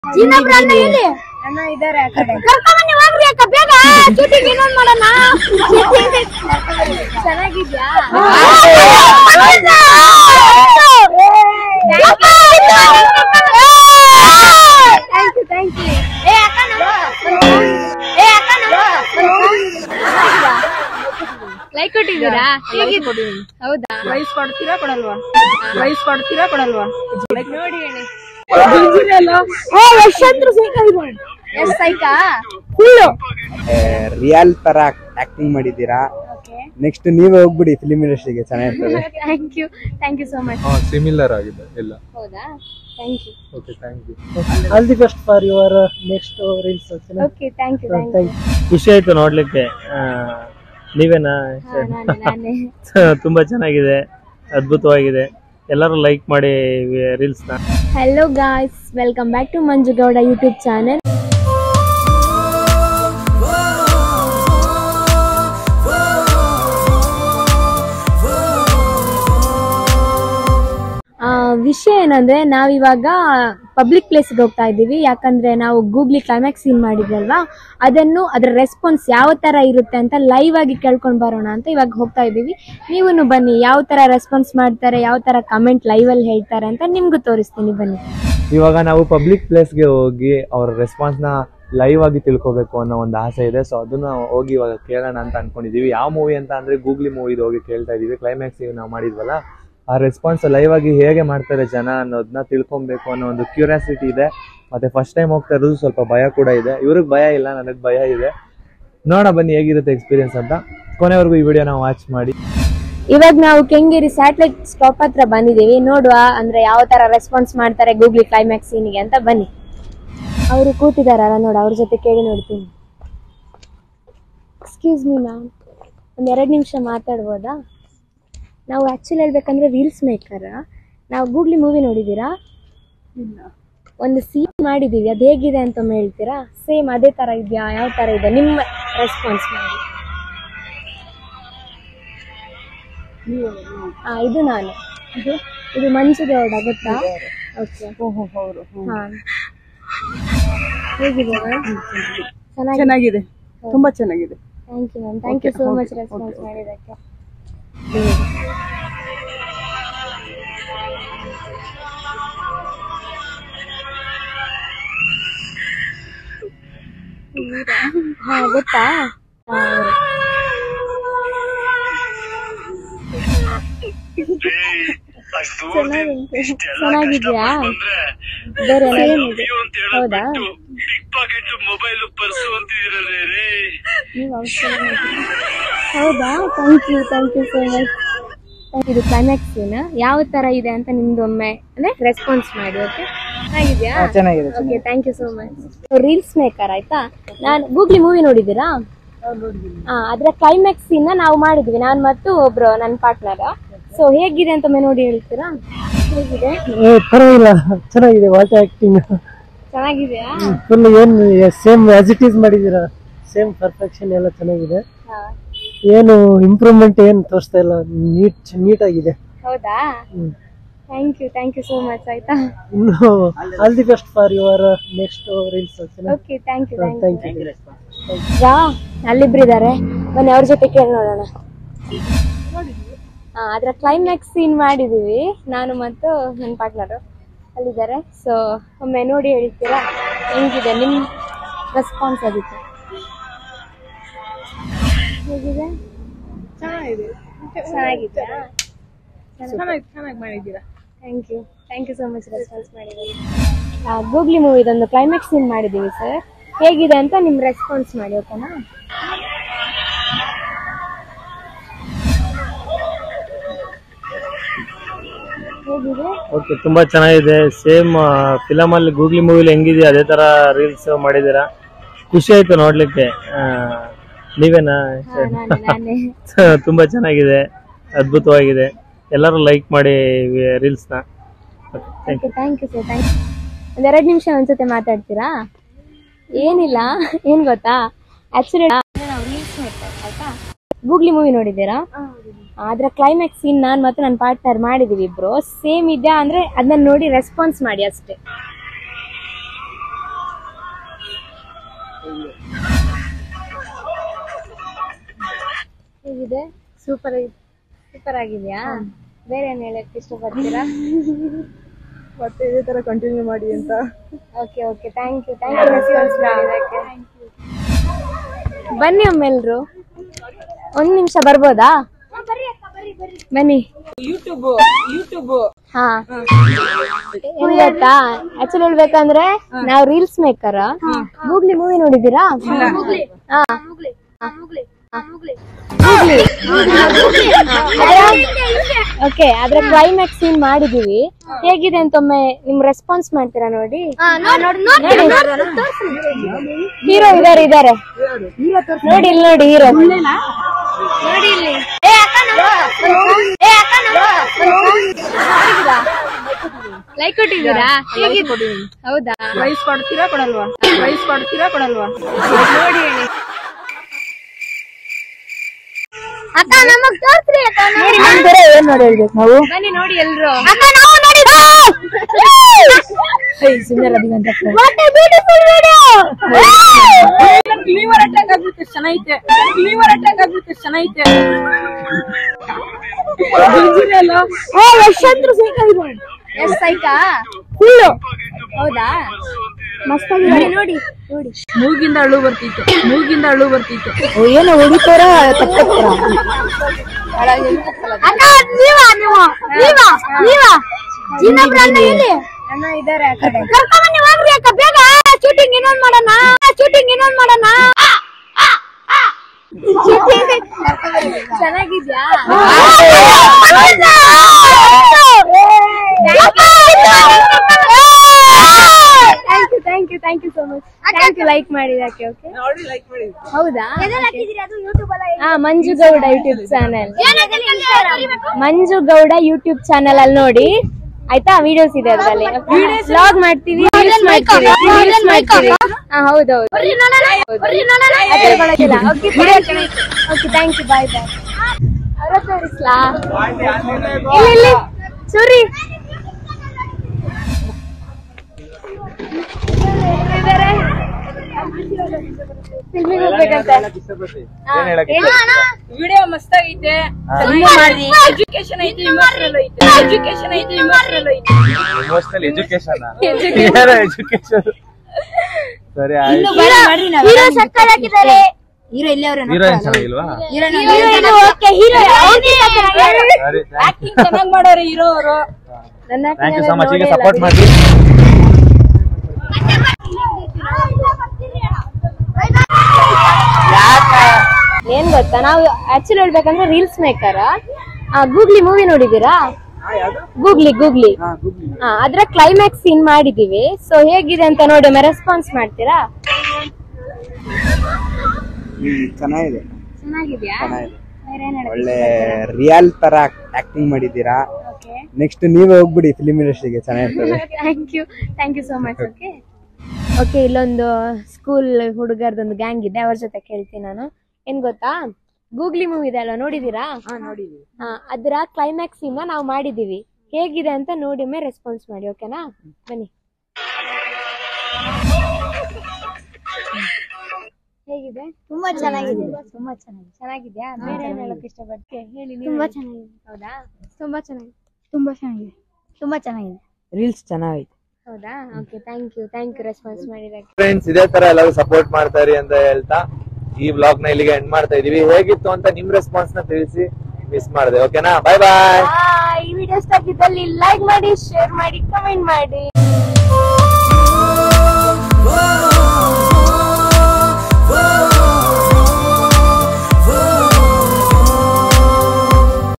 ಇನ್ನೊಬ್ರು ಅಣ್ಣ ಎಲ್ಲಿ ಅಣ್ಣ ಇದಾರೆ ಆ ಕಡೆ ಕರ್ಕೊಂಬನ್ನಿ ಹೋಗ್ರಿ ಅಕ್ಕ ಬೇಗ ಶೂಟಿಂಗ್ ಇನ್ನೊಂದ್ ಮಾಡೋಣ ಚೆನ್ನಾಗಿದ್ಯಾ ಥ್ಯಾಂಕ್ ಯು ಥ್ಯಾಂಕ್ ಯು ಏ ಅಕ್ಕ ನೋಡು. ಏ ಅಕ್ಕ ಲೈಕ್ ಕೊಟ್ಟಿದ್ದೀರಾ ಹೇಗಿದೆ ಹೌದಾ ಪ್ರೈಸ್ ಕೊಡ್ತೀರಾ ಕೊಡಲ್ವಾ ಪ್ರೈಸ್ ಕೊಡ್ತೀರಾ ಕೊಡಲ್ವಾ ನೋಡಿ ಹೇಳಿ ಏ ಯಶಂತ್ರ ಸೈಕಲ್ ಎಷ್ಟ್ ಸೈಕಾ ಫುಲ್ಲು ರಿಯಲ್ ತರ ಆಕ್ಟಿಂಗ್ ಮಾಡಿದ್ದೀರಾ ನೆಕ್ಸ್ಟ್ ನೀವೇ ಹೋಗ್ಬಿಡಿ ಫಿಲಿಂ ಇಂಡಸ್ಟ್ರಿಗೆ ಚೆನ್ನಾಗಿರ್ತದೆ thank you thank you so much similar ಆಗಿದೆ ಎಲ್ಲ ಹೌದಾ thank you okay thank you all the best for your next reels okay thank you thank you ಖುಷಿ ಆಯ್ತು ನೋಡ್ಲಿಕ್ಕೆ ಆ, ನೀವೇನಾ ನಾನೇ ನಾನೇ ತುಂಬಾ ಚೆನ್ನಾಗಿದೆ ಅದ್ಭುತವಾಗಿದೆ ಎಲ್ಲರೂ ಲೈಕ್ ಮಾಡಿ ರೀಲ್ಸ್ ನ hello guys welcome back to Manju Gowda YouTube channel ವಿಷಯ ಏನಂದ್ರೆ ನಾವಿವಾಗ ಪಬ್ಲಿಕ್ ಪ್ಲೇಸ್ಗೆ ಹೋಗ್ತಾ ಇದ್ದೀವಿ ಯಾಕಂದ್ರೆ ನಾವು ಗೂಗ್ಲಿ ಕ್ಲೈಮ್ಯಾಕ್ಸ್ ಸೀನ್ ಮಾಡಿದ್ವಲ್ವಾ ಅದನ್ನು ಅದರ ರೆಸ್ಪಾನ್ಸ್ ಯಾವ ತರ ಇರುತ್ತೆ ಅಂತ ಲೈವ್ ಆಗಿ ಕೇಳ್ಕೊಂಡು ಬರೋಣ ಅಂತ ಇವಾಗ ಹೋಗ್ತಾ ಇದ್ದೀವಿ ನೀವು ಬನ್ನಿ ಯಾವ ತರ ರೆಸ್ಪಾನ್ಸ್ ಮಾಡ್ತಾರೆ ಯಾವ ತರ ಕಮೆಂಟ್ ಲೈವ್ ಅಲ್ಲಿ ಹೇಳ್ತಾರೆ ಅಂತ ನಿಮ್ಗೂ ತೋರಿಸ್ತೀನಿ ಬನ್ನಿ ಇವಾಗ ನಾವು ಪಬ್ಲಿಕ್ ಪ್ಲೇಸ್ಗೆ ಹೋಗಿ ಅವ್ರ ರೆಸ್ಪಾನ್ಸ್ನ ಲೈವ್ ಆಗಿ ತಿಳ್ಕೊಬೇಕು ಅನ್ನೋ ಒಂದು ಆಸೆ ಇದೆ ಸೊ ಅದನ್ನ ಹೋಗಿ ಇವಾಗ ಕೇಳೋಣ ಅಂತ ಅನ್ಕೊಂಡಿದೀವಿ ಯಾವ ಮೂವಿ ಅಂತ ಅಂದ್ರೆ ಗೂಗ್ಲಿ ಮೂವಿದು ಹೋಗಿ ಕೇಳ್ತಾ ಇದೀವಿ ಕ್ಲೈಮ್ಯಾಕ್ಸ್ ನಾವು ಮಾಡಿದ್ವಲ್ಲ ಆ ರೆಸ್ಪಾನ್ಸ್ ಲೈವ್ ಆಗಿ ಹೇಗೆ ಮಾಡ್ತಾರೆ ಜನ ಅನ್ನೋದನ್ನ ತಿಳ್ಕೊಬೇಕು ಅನ್ನೋ ಒಂದು ಕ್ಯೂರಿಯಾಸಿಟಿ ಇದೆ ಮತ್ತೆ ಫಸ್ಟ್ ಟೈಮ್ ಹೋಗ್ತಾ ಇರೋದು ಸ್ವಲ್ಪ ಭಯ ಕೂಡ ಇದೆ ಇವ್ರಿಗೆ ಭಯ ಇಲ್ಲ ನನಗೆ ಭಯ ಇದೆ ನೋಡೋಣ ಬನ್ನಿ ಹೇಗಿರುತ್ತೆ ಎಕ್ಸ್ಪೀರಿಯನ್ಸ್ ಅಂತ ಕೊನೆವರೆಗೂ ಈ ವಿಡಿಯೋನ ವಾಚ್ ಮಾಡಿ ಇವಾಗ ನಾವು ಕೆಂಗೇರಿ ಸ್ಯಾಟಲೈಟ್ ಸ್ಟಾಪ್ ಹತ್ರ ಬಂದಿದ್ದೀವಿ ನೋಡುವ ಅಂದ್ರೆ ಯಾವ ತರ ರೆಸ್ಪಾನ್ಸ್ ಮಾಡ್ತಾರೆ ಗೂಗ್ಲಿ ಕ್ಲೈಮ್ಯಾಕ್ಸ್ ಸೀನಿಗೆ ಅಂತ ಬನ್ನಿ ಅವರು ಕೂತಿದಾರಲ್ಲ ನೋಡು ಅವ್ರ ಜೊತೆ ಕೇಳಿ ನೋಡ್ತೀನಿ ಎಕ್ಸ್ಕ್ಯೂಸ್ ಮೀ ಮ್ಯಾಮ್ ಒಂದ್ ಎರಡು ನಿಮಿಷ ಮಾತಾಡ್ಬೋದಾ ನಾವು ಆ್ಯಕ್ಚುಲಿ ಹೇಳ್ಬೇಕಂದ್ರೆ ರೀಲ್ಸ್ ಮೇಕರ್ ನಾವು ಗೂಗ್ಲಿ ಮೂವಿ ನೋಡಿದ್ದೀರಾ ಒಂದು ಸೀನ್ ಮಾಡಿದ್ದೀವಿ ಅದು ಹೇಗಿದೆ ಅಂತ ಒಮ್ಮೆ ಹೇಳ್ತೀರಾ ಸೇಮ್ ಅದೇ ಥರ ಇದೆಯಾ ಯಾವ ಥರ ಇದೆ ನಿಮ್ಮ ರೆಸ್ಪಾನ್ಸ್ ಮಾಡಿ ಆ, ಇದು ನಾನು ಇದು ಇದು ಮಂಜುಗೌಡ ಗೊತ್ತಾ ಓಕೆ ಹಾ ಹೇಗಿದೆ ಮ್ಯಾಮ್ ಚೆನ್ನಾಗಿ ಚೆನ್ನಾಗಿದೆ ತುಂಬಾ ಚೆನ್ನಾಗಿದೆ thank you ma'am thank you so much response ಮಾಡಿದ್ದಕ್ಕೆ ಹಾ ಗೊತ್ತಾ ಹಾ, ಅವ್ರು. ಚೆನ್ನಾಗುಂಟು. ಚೆನ್ನಾಗಿದ್ಯಾ ಬೇರೆ ಏನಾದ್ರು? ಹೌದಾ ನೀವು ಔಷಧ ಮಾಡಿ. ಹೌದಾ thank you thank you so much ಇದು ಕ್ಲೈಮ್ಯಾಕ್ಸ್ ಸೀನ್ ಯಾವ ತರ ಇದೆ ಅಂತ ನಿಮ್ದು ಒಮ್ಮೆ ಅಂದ್ರೆ ರೆಸ್ಪಾನ್ಸ್ ಮಾಡಿ ಓಕೆ ಚೆನ್ನಾಗಿದ್ಯಾ ಚೆನ್ನಾಗಿದೆ okay thank you so much reels maker ಆಯ್ತಾ ನಾನು ಗೂಗ್ಲಿ ಮೂವಿ ನೋಡಿದ್ದೀರಾ ಹಾ ಅದ್ರ ಕ್ಲೈಮ್ಯಾಕ್ಸ್ ಸೀನ್ ನಾವು ಮಾಡಿದ್ವಿ ನಾನು ಮತ್ತು ಒಬ್ರು ನನ್ನ ಪಾರ್ಟ್ನರ್ ಸೊ ಹೇಗಿದೆ ಅಂತ ಒಮ್ಮೆ ನೋಡಿ ಹೇಳ್ತೀರಾ ಹೇಗಿದೆ ಪರವಾಗಿಲ್ಲ ಚೆನ್ನಾಗಿದೆ ವಾಟ್ ಆಕ್ಟಿಂಗ್ ಚೆನ್ನಾಗಿದೆಯಾ ಫುಲ್ ಏನ್ ಸೇಮ್ ಆಸ್ ಇಟ್ ಈಸ್ ಮಾಡಿದೀರಾ ಸೇಮ್ ಪರ್ಫೆಕ್ಷನ್ ಎಲ್ಲ ಚೆನ್ನಾಗಿದೆ ಹಾ. ಏನು ಇಂಪ್ರೂವ್ಮೆಂಟ್ ಏನ್ ತೋರಿಸ್ತಾ ಇಲ್ಲ ನೀಟ್ ನೀಟ್ ಆಗಿದೆ ಹೌದಾ thank you thank you so much ಆಯ್ತಾ ಇನ್ನು all the best for your next reels okay thank you thank thank you you yeah ಅಲ್ಲಿಬ್ರು ಇದಾರೆ ಬನ್ನಿ ಅವ್ರ ಜೊತೆ ಕೇಳಿ ನೋಡೋಣ ಹಾ ಅದ್ರ ಕ್ಲೈಮ್ಯಾಕ್ಸ್ ಸೀನ್ ಮಾಡಿದೀವಿ ನಾನು ಮತ್ತು ನನ್ನ ಪಾರ್ಟ್ನರು ಅಲ್ಲಿದ್ದಾರೆ ಸೊ ಒಮ್ಮೆ ನೋಡಿ ಹೇಳ್ತೀರಾ ಹೆಂಗಿದೆ ನಿಮ್ ರೆಸ್ಪಾನ್ಸ್ ಅದಕ್ಕೆ ಹೇಗಿದೆ ಚೆನ್ನಾಗಿದೆ ಚೆನ್ನಾಗಿತ್ತಾ ಚೆನ್ನಾಗಿ ಚೆನ್ನಾಗಿ ಮಾಡಿದ್ದೀರಾ thank you thank you so much response ಮಾಡಿದ್ದೀವಿ ಗೂಗ್ಲಿ ಮೂವಿದೊಂದು ಕ್ಲೈಮ್ಯಾಕ್ಸ್ ಸೀನ್ ಮಾಡಿದ್ದೀವಿ ಸರ್ ಹೇಗಿದೆ ಅಂತ ನಿಮ್ಮ ರೆಸ್ಪಾನ್ಸ್ ಮಾಡಿ ಓಕೆನಾ ಹೇಗಿದೆ ಓಕೆ ತುಂಬಾ ಚೆನ್ನಾಗಿದೆ ಸೇಮ್ ಫಿಲಮ್ ಅಲ್ಲಿ ಗೂಗ್ಲಿ ಮೂವಿಲಿ ಹೆಂಗಿದೆ ಅದೇ ತರ ರೀಲ್ಸ್ ಮಾಡಿದೀರಾ ಖುಷಿ ಆಯ್ತು ನೋಡ್ಲಿಕ್ಕೆ ಆ, ನೀವೇನಾ ಹಾ, ನಾನೇ ನಾನೇ ತುಂಬಾ ಚೆನ್ನಾಗಿದೆ ಅದ್ಭುತವಾಗಿದೆ ಎಲ್ಲರೂ ಲೈಕ್ ಮಾಡಿ ರೀಲ್ಸ್ ನ okay thank you sir thank you ಒಂದೆರಡು ನಿಮಿಷ ಒಂದ್ಸತಿ ಮಾತಾಡ್ತೀರಾ ಏನಿಲ್ಲ ಏನ್ ಗೊತ್ತಾ ಆಕ್ಚುಲಿ ನಾವು ರೀಲ್ಸ್ ಆಯ್ತಾ ಗೂಗ್ಲಿ ಮೂವಿ ನೋಡಿದ್ದೀರಾ ಅದ್ರ ಕ್ಲೈಮ್ಯಾಕ್ಸ್ ಸೀನ್ ನಾನು ಮತ್ತು ನನ್ನ ಪಾರ್ಟ್ನರ್ ಮಾಡಿದೀವಿ ಇಬ್ರು ಸೇಮ್ ಇದೆಯಾ ಅಂದ್ರೆ ಅದನ್ನ ನೋಡಿ ರೆಸ್ಪಾನ್ಸ್ ಮಾಡಿ ಅಷ್ಟೇ ಹೇಗಿದೆ ಸೂಪರ್ ಸೂಪರ್ ಆಗಿದ್ಯಾ ಬೇರೆ ಏನ್ ಹೇಳಕ್ ಇಷ್ಟಪಡ್ತೀರಾ ಮತ್ತೆ ಇದೇ ತರ ಕಂಟಿನ್ಯೂ ಮಾಡಿ ಅಂತ okay okay thank you thank you response ಮಾಡಿದ್ದಕ್ಕೆ ಬನ್ನಿ ಒಮ್ಮೆಲ್ರು ಒಂದ್ ನಿಮಿಷ ಬರ್ಬೋದಾ ಬನ್ನಿ ಯೂಟ್ಯೂಬ್ ಯೂಟ್ಯೂಬ್ ಹಾ ಏನ್ ಗೊತ್ತಾ ಆಕ್ಚುಲಿ ಹೇಳ್ಬೇಕಂದ್ರೆ ನಾವ್ ರೀಲ್ಸ್ ಮೇಕರ್ ಗೂಗ್ಲಿ ಮೂವಿ ನೋಡಿದೀರಾ ಹಾ ಓಕೆ ಅದ್ರ ಕ್ಲೈಮ್ಯಾಕ್ಸ್ ಸೀನ್ ಮಾಡಿದೀವಿ ಹೇಗಿದೆ ಅಂತ ಒಮ್ಮೆ ನಿಮ್ ರೆಸ್ಪಾನ್ಸ್ ಮಾಡ್ತೀರಾ ನೋಡಿ ಹೀರೋ ಇದಾರೆ ಇದಾರೆ ನೋಡಿ ಇಲ್ಲಿ ನೋಡಿ ಹೀರೋ ನೋಡಿ ಇಲ್ಲಿ ಲೈಕ್ ಕೊಟ್ಟಿದ್ದೀರಾ ಹೇಗಿದೆ ಹೌದಾ ಪ್ರೈಸ್ ಕೊಡ್ತೀರಾ ಕೊಡಲ್ವಾ ಪ್ರೈಸ್ ಕೊಡ್ತೀರಾ ಕೊಡಲ್ವಾ ನೋಡಿ ಹೇಳಿ ಅಕ್ಕ ನಮಗ್ ತೋರ್ಸ್ರಿ ಅಕ್ಕ ಏನ್ ನೋಡಿ ಹೇಳ್ಬೇಕು ನಾವು ಬನ್ನಿ ನೋಡಿ ಎಲ್ರು ಅಕ್ಕ ನಾವು ನೋಡಿದ್ವಿ ಸುಂದರ ಕ್ಲೀವರ್ ಅಟ್ಯಾಕ್ ಆಗ್ಬಿಟ್ಟು ಚೆನ್ನಾಗೈತೆ ಕ್ಲೀವರ್ ಅಟ್ಯಾಕ್ ಆಗ್ಬಿಟ್ಟು ಚೆನ್ನಾಗೈತೆ ಅಲ್ಲ ಯಶವಂತ್ರ ಸೈಕಲ್ ಎಷ್ಟ್ ಸೈಕಾ ಫುಲ್ಲು ಹೌದಾ ಮಸ್ತಾಗಿ ನೋಡಿ ನೋಡಿ ಮೂಗಿಂದ ಅಳು ಬರ್ತಿತ್ತು ಮೂಗಿಂದ ಅಳು ಬರ್ತಿತ್ತು ಏನೋ ಹೊಡಿತಾರ ಅಕ್ಕ ನೀವ ನೀವು ನೀವ ನೀವ ಇನ್ನೊಬ್ರು ಅಣ್ಣ ಇಲ್ಲಿ ಅಣ್ಣ ಇದಾರೆ ಆ ಕಡೆ ಕರ್ಕೊಂಬನ್ನಿ ಹೋಗ್ರಿ ಅಕ್ಕ ಬೇಗ ಶೂಟಿಂಗ್ ಇನ್ನೊಂದ್ ಮಾಡೋಣ ಶೂಟಿಂಗ್ ಇನ್ನೊಂದ್ ಮಾಡೋಣ ಚೆನ್ನಾಗಿದ್ಯಾ thank you thank you thank you so much thank you like ಮಾಡಿದಕ್ಕೆ ಓಕೆ ಹೌದಾ ಹಾ Manju Gowda YouTube channel Manju Gowda YouTube channel ಅಲ್ಲಿ ನೋಡಿ ಆಯ್ತಾ ವಿಡಿಯೋಸ್ ಇದೆ ಅದ್ರಲ್ಲಿ ವ್ಲಾಗ್ ಮಾಡ್ತೀವಿ reels ಮಾಡ್ತೀವಿ reels ಮಾಡ್ತೀವಿ ಹಾ ಹೌದೌದು okay thank you bye bye ಅವರ ತೋರಿಸ್ಲಾ ಇಲ್ಲಿ ಇಲ್ಲಿ ಚೂರಿ ಫಿಲ್ಮಿಗೆ ಹೋಗ್ಬೇಕಂತೆ ಹಾ, ಏನ್ ಹೇಳಕ್ಕೆ ಹೇಳಿ ಅಣ್ಣ. ವಿಡಿಯೋ ಮಸ್ತ್ ಆಗೈತೆ ಎಜುಕೇಶನ್ ಐತೆ ಇಮೋಷನಲ್ ಐತೆ ಎಜುಕೇಶನ್ ಐತೆ ಇಮೋಷನಲ್ ಐತೆ ಇಮೋಷನಲ್ ಎಜುಕೇಶನ್ ಎಜುಕೇಶನ್ ಸರಿ ಆಯ್ತು ಹೀರೋ ಸಕ್ಕತ್ತಾಗಿದ್ದಾರೆ ಹೀರೋಯಿನ್ ಚೆನ್ನಾಗಿಲ್ವಾ ಹೀರೋಯಿನ್ ಓಕೆ ಹೀರೋ ಸರಿ ಆಕ್ಟಿಂಗ್ ಚೆನ್ನಾಗ್ ಮಾಡೋರು ಹೀರೋ ಅವರು ನನ್ನ ಥ್ಯಾಂಕ್ ಯು ಸೊ ಮಚ್ ಈಗ ಸಪೋರ್ಟ್ ಮಾಡಿ ಏನ್ ಗೊತ್ತಾ ನಾವು ಆಕ್ಚುಲಿ ಹೇಳ್ಬೇಕಂದ್ರೆ ರೀಲ್ಸ್ ಮೇಕರ್ ಗೂಗ್ಲಿ ಮೂವಿ ನೋಡಿದೀರಾ ಗೂಗ್ಲಿ ಗೂಗ್ಲಿ ಹಾ ಅದ್ರ ಕ್ಲೈಮ್ಯಾಕ್ಸ್ ಸೀನ್ ಮಾಡಿದೀವಿ ಸೊ ಹೇಗಿದೆ ಅಂತ ನೋಡಿ ರೆಸ್ಪಾನ್ಸ್ ಮಾಡ್ತೀರಾ ಹ್ಮ್ ಚೆನ್ನಾಗಿದೆ ಚೆನ್ನಾಗಿದ್ಯಾ ಚೆನ್ನಾಗಿದೆ ಒಳ್ಳೆ ರಿಯಲ್ ತರ ಆಕ್ಟಿಂಗ್ ಮಾಡಿದ್ದೀರಾ ಓಕೆ ನೆಕ್ಸ್ಟ್ ನೀವೇ ಹೋಗ್ಬಿಡಿ ಫಿಲಿಂ ಇಂಡಸ್ಟ್ರಿಗೆ ಚೆನ್ನಾಗಿರ್ತದೆ thank you thank you so much okay okay ಇಲ್ಲೊಂದು ಸ್ಕೂಲ್ ಹುಡುಗರದೊಂದು ಗ್ಯಾಂಗ್ ಇದೆ ಅವ್ರ ಜೊತೆ ಕೇಳ್ತೀನಿ ನಾನು ಏನ್ ಗೊತ್ತಾ ಗೂಗ್ಲಿ ಮೂವಿ ಇದೆ ಅಲ್ವಾ ನೋಡಿದೀರಾ ಹಾ ಅದರ ಕ್ಲೈಮ್ಯಾಕ್ಸ್ ಇಂದ ನಾವು ಮಾಡಿದೀವಿ ಹೇಗಿದೆ ಅಂತ ನೋಡಿ ಒಮ್ಮೆ ರೆಸ್ಪಾನ್ಸ್ ಮಾಡಿ ಓಕೆನಾ ಬನ್ನಿ ಹೇಗಿದೆ ತುಂಬಾ ಚೆನ್ನಾಗಿದೆ ತುಂಬಾ ಚೆನ್ನಾಗಿದೆ ಚೆನ್ನಾಗಿದ್ಯಾ ಬೇರೆ ಏನ್ ಹೇಳಕ್ ಇಷ್ಟಪಡ್ತೀಯ ಹೇಳಿ ನೀವು ತುಂಬಾ ಹೇಳಿ. ಚೆನ್ನಾಗಿದೆ ಹೌದಾ ತುಂಬಾ ಚೆನ್ನಾಗಿದೆ ತುಂಬಾ ಚೆನ್ನಾಗಿದೆ ತುಂಬಾ ಚೆನ್ನಾಗಿದೆ ರೀಲ್ಸ್ ಚೆನ್ನಾಗೈತೆ ಹೌದಾ okay thank you thank you response ಮಾಡಿದಕ್ಕೆ ಫ್ರೆಂಡ್ಸ್ ಇದೇ ತರ ಎಲ್ಲರೂ ಸಪೋರ್ಟ್ ಮಾಡ್ತಾ ಇರಿ ಅಂತ ಹೇಳ್ತಾ ಈ ಬ್ಲಾಗ್ ನ ಇಲ್ಲಿಗೆ ಎಂಡ್ ಮಾಡ್ತಾ ಇದೀವಿ ಹೇಗಿತ್ತು ಅಂತ ನಿಮ್ ರೆಸ್ಪಾನ್ಸ್ ನ ತಿಳಿಸಿ ಮಿಸ್ ಮಾಡಿದೆ ಓಕೆನಾ ಬಾಯ್ ಬಾಯ್ ಈ ವಿಡಿಯೋ ಇಷ್ಟ ಆಗಿದ್ದಲ್ಲಿ ಲೈಕ್ ಮಾಡಿ ಶೇರ್ ಮಾಡಿ ಕಮೆಂಟ್ ಮಾಡಿ